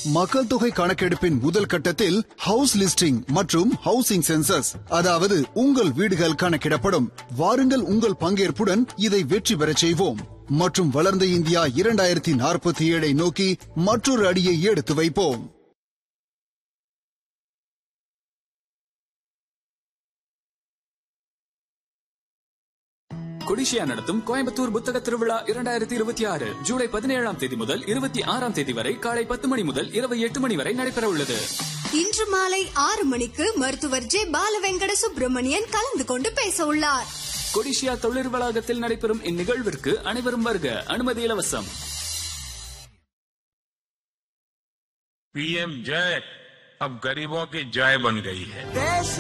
மக்கள் தொகை கணக்கெடுப்பின் முதல் கட்டத்தில் ஹவுஸ் லிஸ்டிங் மற்றும் ஹவுசிங் சென்சஸ் அதாவது உங்கள் வீடுகள் கணக்கிடப்படும் வாருங்கள் உங்கள் பங்கேற்புடன் இதை வெற்றி பெறச் செய்வோம் மற்றும் வளர்ந்த இந்தியா இரண்டாயிரத்தி நாற்பத்தி ஏழை நோக்கி மற்றொரு அடியை எடுத்து வைப்போம் கொடிஷியா நடத்தும் கோயம்புத்தூர் புத்தக திருவிழா இரண்டாயிரத்தி இருபத்தி ஆறு ஜூலை பதினேழாம் தேதி முதல் இருபத்தி ஆறாம் தேதி வரை காலை பத்து மணி முதல் இரவு எட்டு மணி வரை நடைபெற உள்ளது இன்று மாலை ஆறு மணிக்கு மருத்துவர் ஜே பாலவெங்கட சுப்பிரமணியன் கலந்து கொண்டு பேச உள்ளார் கொடிஷியா தொழில் வளாகத்தில் நடைபெறும் இந்நிகழ்விற்கு அனைவரும் வருக அனுமதி இலவசம் पीएम जय अब गरीबों की जय बन गई है